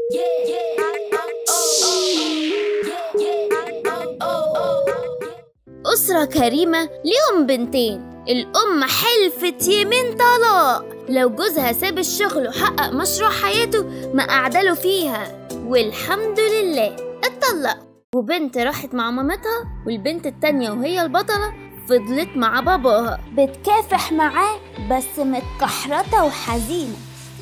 أسرة كريمة ليهم بنتين الأم حلفت يمين طلاق لو جوزها ساب الشغل وحقق مشروع حياته ما قعدله فيها والحمد لله اتطلق وبنت راحت مع مامتها والبنت التانية وهي البطلة فضلت مع باباها بتكافح معاه بس متكحرتة وحزينة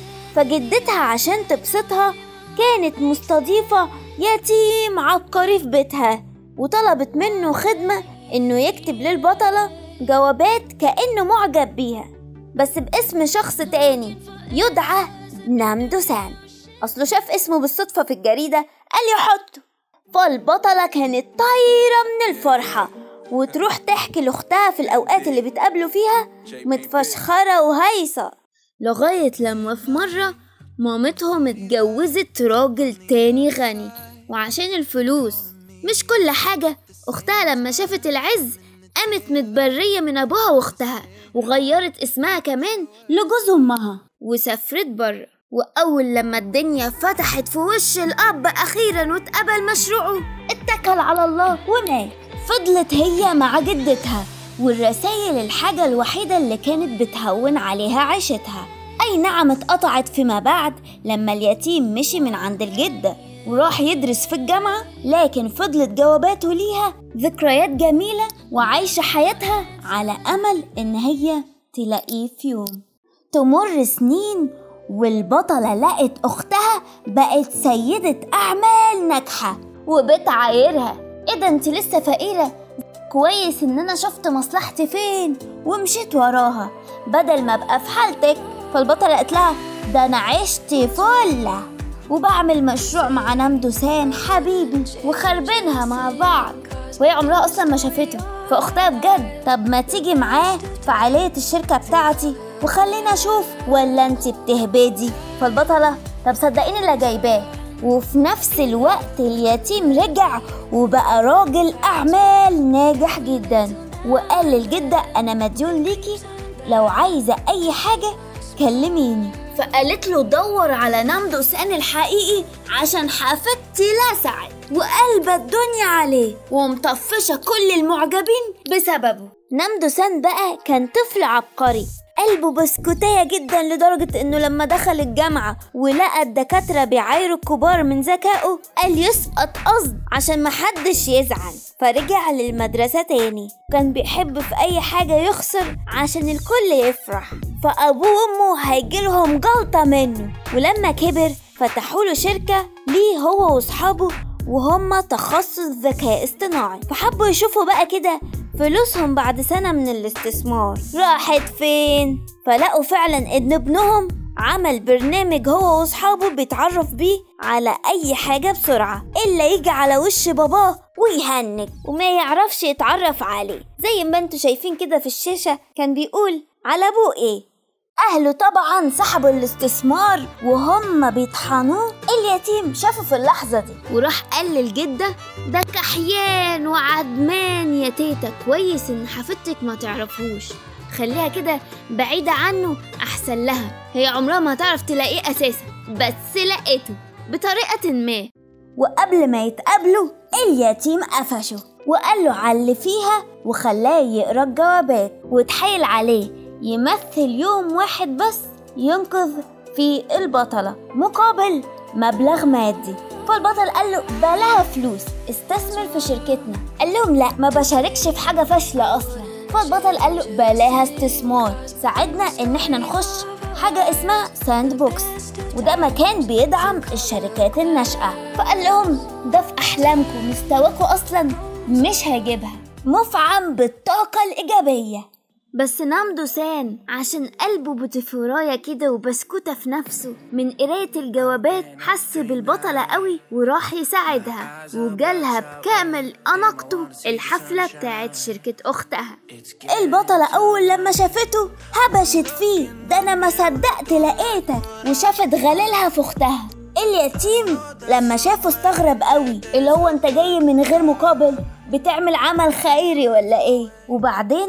فجدتها عشان تبسطها كانت مستضيفة يتيم عبقري في بيتها وطلبت منه خدمة إنه يكتب للبطلة جوابات كأنه معجب بيها بس باسم شخص تاني يدعى نامدوسان أصله شاف اسمه بالصدفة في الجريدة قال يحطه فالبطلة كانت طايرة من الفرحة وتروح تحكي لأختها في الأوقات اللي بتقابلوا فيها متفشخرة وهيصة لغاية لما في مرة مامتهم اتجوزت راجل تاني غني وعشان الفلوس مش كل حاجة أختها لما شافت العز قامت متبرية من أبوها وأختها وغيرت اسمها كمان لجوز أمها وسافرت بره وأول لما الدنيا فتحت في وش الأب أخيرا واتقبل مشروعه اتكل على الله ومات فضلت هي مع جدتها والرسايل الحاجة الوحيدة اللي كانت بتهون عليها عيشتها أي نعم اتقطعت فيما بعد لما اليتيم مشي من عند الجدة وراح يدرس في الجامعة لكن فضلت جواباته ليها ذكريات جميلة وعايشة حياتها على أمل إن هي تلاقيه في يوم تمر سنين والبطلة لقت أختها بقت سيدة أعمال ناجحة وبتعايرها إيه ده أنت لسه فقيرة كويس إن أنا شفت مصلحتي فين ومشيت وراها بدل ما أبقى في حالتك فالبطلة قالت لها ده أنا عشت فلة وبعمل مشروع مع نمدوسان حبيبي وخربينها مع بعض وهي عمرها أصلا ما شافته فأختها بجد طب ما تيجي معاه فعالية الشركة بتاعتي وخلينا أشوف ولا أنت بتهبدي فالبطلة طب صدقيني اللي جايباه وفي نفس الوقت اليتيم رجع وبقى راجل أعمال ناجح جدا وقال للجدة أنا مديون ليكي لو عايزة أي حاجة كلميني فقالت له دور على نمدوسان الحقيقي عشان حافتي لسعت وقلب الدنيا عليه ومطفشة كل المعجبين بسببه نمدوسان بقى كان طفل عبقري قلبه بسكوتية جدا لدرجة انه لما دخل الجامعة ولقى الدكاترة بيعايروا الكبار من ذكائه قال يسقط قصد عشان محدش يزعل فرجع للمدرسة تاني كان بيحب في اي حاجة يخسر عشان الكل يفرح فابوه وامه هيجيلهم جلطة منه ولما كبر فتحوا له شركة ليه هو واصحابه وهم تخصص ذكاء اصطناعي فحبوا يشوفوا بقى كده فلوسهم بعد سنة من الاستثمار راحت فين؟ فلقوا فعلا إن ابنهم عمل برنامج هو وأصحابه بيتعرف بيه على أي حاجة بسرعة إلا يجي على وش باباه ويهنج وما يعرفش يتعرف عليه زي ما انتوا شايفين كده في الشاشة كان بيقول على أبوه إيه أهله طبعا سحبوا الاستثمار وهم بيطحنوه اليتيم شافه في اللحظة دي وراح قال للجدة ده كحيان وعدمان يا تيتا كويس إن حفيدتك ما تعرفوش خليها كده بعيدة عنه أحسن لها هي عمرها ما هتعرف تلاقيه أساسا بس لقيته بطريقة ما وقبل ما يتقابلوا اليتيم قفشه وقال له على اللي فيها وخلاه يقرا الجوابات واتحايل عليه يمثل يوم واحد بس ينقذ فيه البطلة مقابل مبلغ مادي فالبطل قال له بلاها فلوس استثمر في شركتنا قال لهم لا ما بشاركش في حاجة فاشلة أصلا فالبطل قال له بلاها استثمار ساعدنا إن احنا نخش حاجة اسمها ساند بوكس وده مكان بيدعم الشركات الناشئة فقال لهم ده في أحلامكم مستواكم أصلا مش هيجيبها مفعم بالطاقة الإيجابية بس نامدوسان عشان قلبه بتفوراية كده وبسكوتة في نفسه من قراية الجوابات حس بالبطلة قوي وراح يساعدها وجالها بكامل أناقته الحفلة بتاعت شركة أختها البطلة أول لما شافته هبشت فيه ده أنا ما صدقت لقيتك وشافت غليلها في أختها اليتيم لما شافه استغرب قوي اللي هو انت جاي من غير مقابل بتعمل عمل خيري ولا ايه وبعدين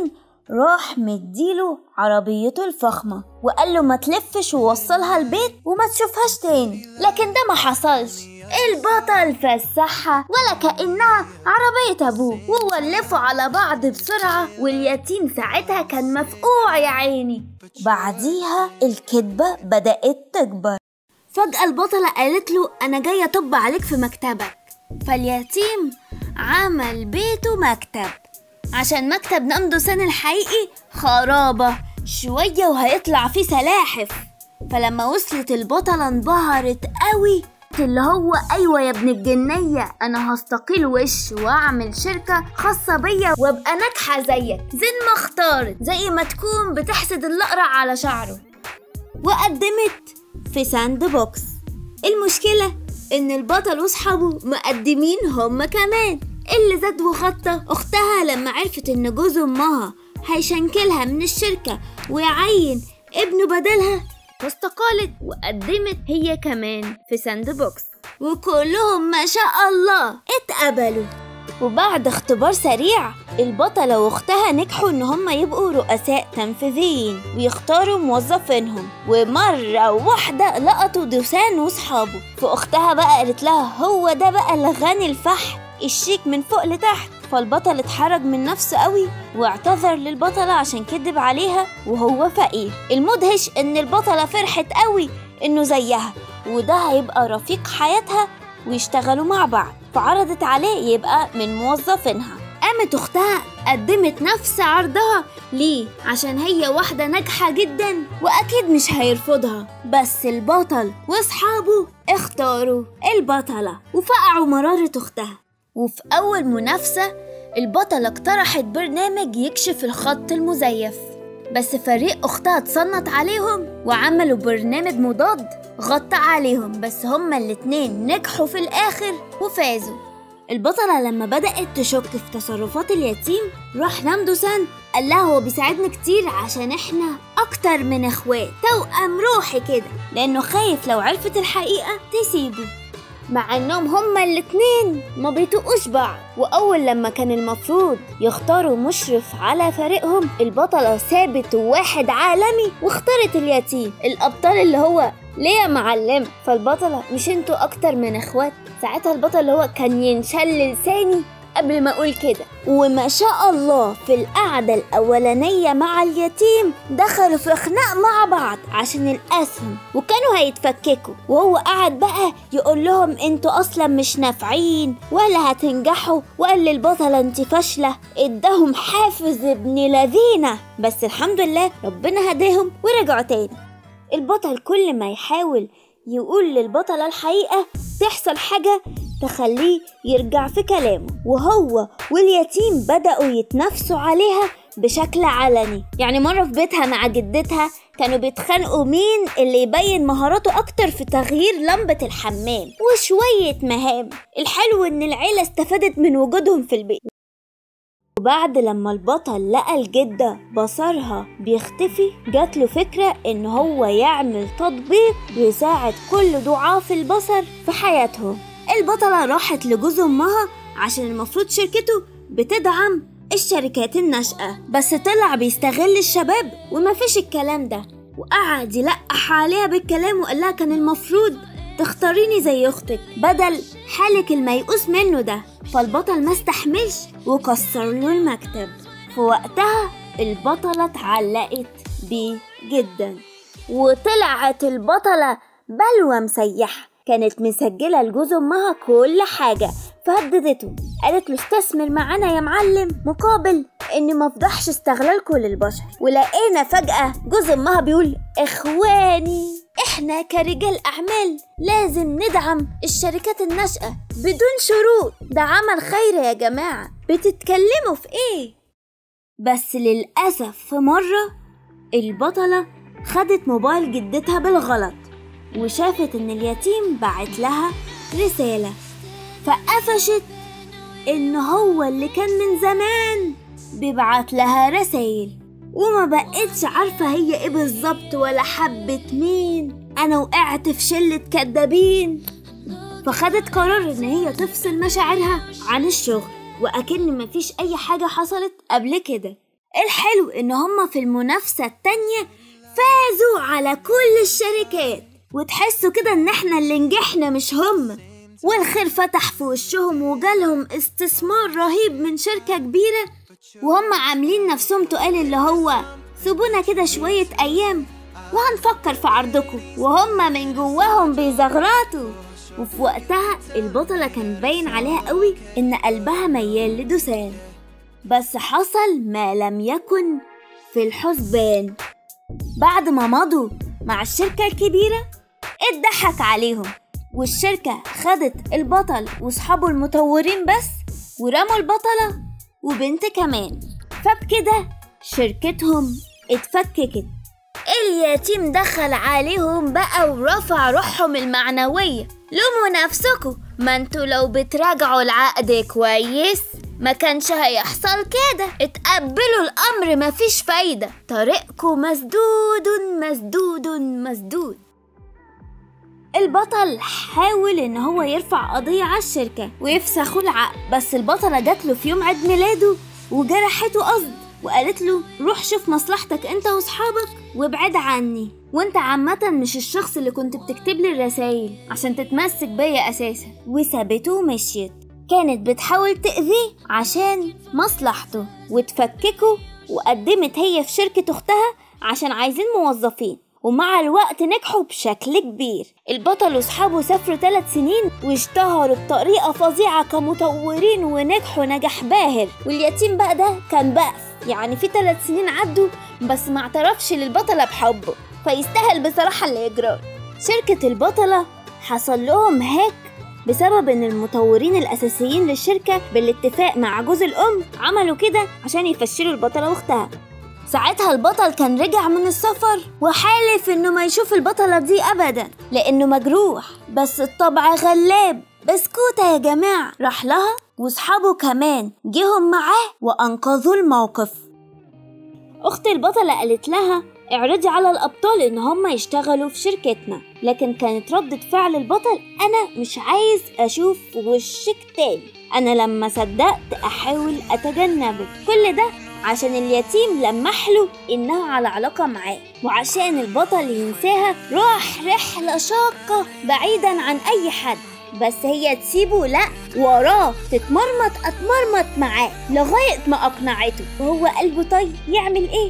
راح مديله عربيته الفخمة وقال له ما تلفش ووصلها البيت وما تشوفهاش تاني لكن ده ما حصلش البطل فسحها ولا كأنها عربية أبوه وولفوا على بعض بسرعة واليتيم ساعتها كان مفقوع يا عيني بعديها الكدبة بدأت تكبر فجأة البطلة قالت له أنا جاية أطب عليك في مكتبك فاليتيم عمل بيته مكتب عشان مكتب نمدوسان الحقيقي خرابة شوية وهيطلع فيه سلاحف فلما وصلت البطلة انبهرت قوي اللي هو ايوه يا ابن الجنية انا هستقيل وش واعمل شركة خاصة بيا وابقى ناجحة زيك زين ما اختارت زي ما تكون بتحسد الاقرع على شعره وقدمت في ساند بوكس المشكلة ان البطل واصحابه مقدمين هما كمان اللي زاد وخطة اختها لما عرفت ان جوز امها هيشنكلها من الشركة ويعين ابنه بدلها فاستقالت وقدمت هي كمان في ساند بوكس وكلهم ما شاء الله اتقبلوا وبعد اختبار سريع البطلة واختها نجحوا ان هم يبقوا رؤساء تنفيذيين ويختاروا موظفينهم ومرة واحدة لقطوا دوسان واصحابه فاختها بقى قالت لها هو ده بقى الغني الفحم الشيك من فوق لتحت فالبطل اتحرج من نفسه قوي واعتذر للبطلة عشان كذب عليها وهو فقير المدهش ان البطلة فرحت قوي انه زيها وده هيبقى رفيق حياتها ويشتغلوا مع بعض فعرضت عليه يبقى من موظفينها قامت اختها قدمت نفس عرضها ليه عشان هي واحدة ناجحة جدا وأكيد مش هيرفضها بس البطل وأصحابه اختاروا البطلة وفقعوا مرارة أختها وفي أول منافسة البطلة اقترحت برنامج يكشف الخط المزيف بس فريق أختها اتصنت عليهم وعملوا برنامج مضاد غطى عليهم بس هما الاتنين نجحوا في الآخر وفازوا البطلة لما بدأت تشك في تصرفات اليتيم راح نامدوسان قال لها هو بيساعدنا كتير عشان احنا أكتر من اخوات توأم روحي كده لأنه خايف لو عرفت الحقيقة تسيبه مع انهم هما الاتنين ما بيطقوش بعض واول لما كان المفروض يختاروا مشرف على فريقهم البطلة سابت واحد عالمي واختارت اليتيم الابطال اللي هو ليه يا معلم فالبطلة مش انتوا اكتر من اخوات ساعتها البطل اللي هو كان ينشل لساني قبل ما اقول كده وما شاء الله في القعدة الأولانية مع اليتيم دخلوا في خناق مع بعض عشان الأسهم وكانوا هيتفككوا وهو قعد بقى يقول لهم انتوا أصلا مش نافعين ولا هتنجحوا وقال للبطلة انت فاشلة اداهم حافز ابن لذينة بس الحمد لله ربنا هداهم ورجعوا تاني البطل كل ما يحاول يقول للبطلة الحقيقة تحصل حاجة تخليه يرجع في كلامه وهو واليتيم بدأوا يتنافسوا عليها بشكل علني يعني مرة في بيتها مع جدتها كانوا بيتخانقوا مين اللي يبين مهاراته أكتر في تغيير لمبة الحمام وشوية مهام الحلو إن العيلة استفادت من وجودهم في البيت وبعد لما البطل لقى الجدة بصرها بيختفي جات له فكرة إن هو يعمل تطبيق يساعد كل ضعاف البصر في حياتهم البطلة راحت لجوز أمها عشان المفروض شركته بتدعم الشركات الناشئة بس طلع بيستغل الشباب ومفيش الكلام ده وقعد يلقح عليها بالكلام وقال لها كان المفروض تختاريني زي اختك بدل حالك الميؤوس منه ده فالبطل ما استحملش وكسر له المكتب في وقتها البطلة اتعلقت بيه جدا وطلعت البطلة بلوى مسيحة كانت مسجلة لجوز أمها كل حاجة فهددته قالت له استثمر معانا يا معلم مقابل إني مفضحش استغلالكم للبشر ولقينا فجأة جوز أمها بيقول إخواني إحنا كرجال أعمال لازم ندعم الشركات الناشئة بدون شروط ده عمل خير يا جماعة بتتكلموا في إيه؟ بس للأسف في مرة البطلة خدت موبايل جدتها بالغلط وشافت إن اليتيم بعت لها رسالة فقفشت إن هو اللي كان من زمان بيبعت لها رسايل وما بقتش عارفة هي إيه بالظبط ولا حبت مين أنا وقعت في شلة كدابين فخدت قرار إن هي تفصل مشاعرها عن الشغل وأكن مفيش أي حاجة حصلت قبل كده الحلو إن هما في المنافسة التانية فازوا على كل الشركات وتحسوا كده إن إحنا اللي نجحنا مش هم والخير فتح في وشهم وجالهم استثمار رهيب من شركة كبيرة وهم عاملين نفسهم تقال اللي هو سيبونا كده شوية أيام وهنفكر في عرضكم وهم من جواهم بيزغرطوا وفي وقتها البطلة كان باين عليها قوي إن قلبها ميال لدوسان بس حصل ما لم يكن في الحسبان بعد ما مضوا مع الشركة الكبيرة اتضحك عليهم والشركة خدت البطل وصحابه المطورين بس ورموا البطلة وبنت كمان فبكده شركتهم اتفككت اليتيم دخل عليهم بقى ورفع روحهم المعنوية لوموا نفسكم ما انتوا لو بتراجعوا العقد كويس ما كانش هيحصل كده اتقبلوا الامر مفيش فايدة طريقكم مسدود مسدود مسدود البطل حاول ان هو يرفع قضية على الشركة ويفسخوا العقد بس البطلة جات له في يوم عيد ميلاده وجرحته قصد وقالت له روح شوف مصلحتك انت واصحابك وابعد عني وانت عامة مش الشخص اللي كنت بتكتب لي الرسايل عشان تتمسك بيا اساسا وسابته ومشيت كانت بتحاول تأذيه عشان مصلحته وتفككه وقدمت هي في شركة اختها عشان عايزين موظفين ومع الوقت نجحوا بشكل كبير البطل واصحابه سافروا ثلاث سنين واشتهروا بطريقة فظيعة كمطورين ونجحوا نجاح باهر واليتيم بقى ده كان بأس يعني في ثلاث سنين عدوا بس ما اعترفش للبطلة بحبه فيستاهل بصراحة اللي يجرى شركة البطلة حصل لهم هاك بسبب ان المطورين الاساسيين للشركة بالاتفاق مع جوز الام عملوا كده عشان يفشلوا البطلة واختها ساعتها البطل كان رجع من السفر وحالف انه ما يشوف البطلة دي ابدا لانه مجروح بس الطبع غلاب بسكوتة يا جماعة راح لها واصحابه كمان جيهم معاه وانقذوا الموقف اخت البطلة قالت لها اعرضي على الأبطال إن هم يشتغلوا في شركتنا لكن كانت ردة فعل البطل أنا مش عايز أشوف وشك تاني أنا لما صدقت أحاول أتجنبك كل ده عشان اليتيم لمح له إنها على علاقة معاه وعشان البطل ينساها راح رحلة شاقة بعيدا عن أي حد بس هي تسيبه لا وراه تتمرمط اتمرمط معاه لغاية ما أقنعته وهو قلبه طيب يعمل إيه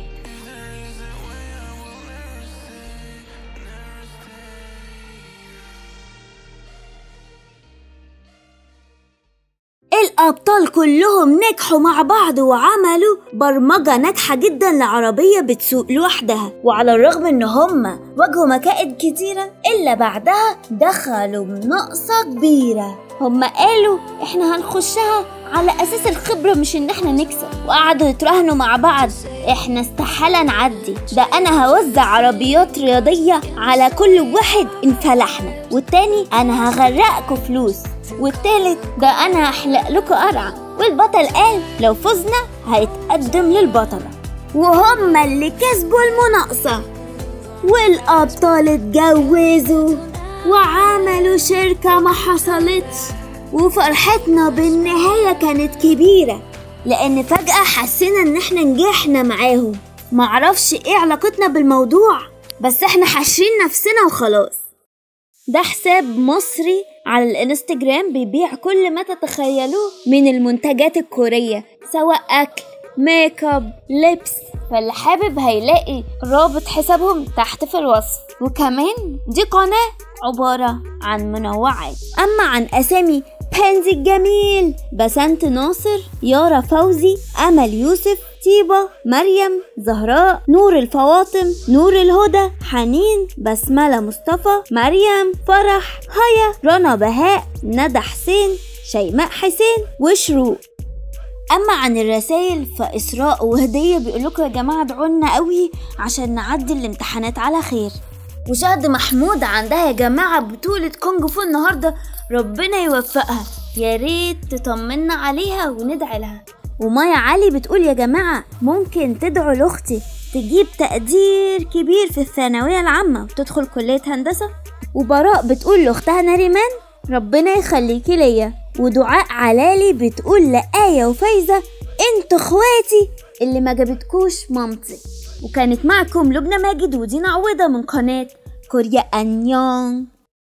الأبطال كلهم نجحوا مع بعض وعملوا برمجة ناجحة جدا لعربية بتسوق لوحدها وعلى الرغم إن هما واجهوا مكائد كتيرة إلا بعدها دخلوا بنقصة كبيرة هما قالوا إحنا هنخشها على أساس الخبرة مش إن إحنا نكسب وقعدوا يتراهنوا مع بعض إحنا استحالة نعدي ده أنا هوزع عربيات رياضية على كل واحد إن فلحنا والتاني أنا هغرقكوا فلوس والتالت ده انا هحلق لكم قرعه والبطل قال لو فزنا هيتقدم للبطله وهم اللي كسبوا المناقصه والابطال اتجوزوا وعملوا شركه ما حصلتش وفرحتنا بالنهايه كانت كبيره لان فجاه حسينا ان احنا نجحنا معاهم معرفش ايه علاقتنا بالموضوع بس احنا حاشرين نفسنا وخلاص ده حساب مصري على الانستجرام بيبيع كل ما تتخيلوه من المنتجات الكورية سواء أكل ميك اب لبس فاللي حابب هيلاقي رابط حسابهم تحت في الوصف وكمان دي قناة عبارة عن منوعات أما عن أسامي بنزي الجميل بسنت ناصر يارا فوزي أمل يوسف طيبة مريم زهراء نور الفواطم نور الهدى حنين بسملة مصطفى مريم فرح هيا رنا بهاء ندى حسين شيماء حسين وشروق اما عن الرسائل فاسراء وهديه بيقولكوا يا جماعه ادعوا قوي عشان نعدي الامتحانات على خير وشهد محمود عندها يا جماعه بطوله كونج فو النهارده ربنا يوفقها يا ريت تطمنا عليها وندعي لها ومايا علي بتقول يا جماعة ممكن تدعوا لأختي تجيب تقدير كبير في الثانوية العامة وتدخل كلية هندسة وبراء بتقول لأختها نريمان ربنا يخليكي ليا ودعاء علالي بتقول لآية وفايزة انتوا اخواتي اللي ما جابتكوش مامتي وكانت معكم لبنى ماجد ودينا عوضة من قناة كوريا أنيون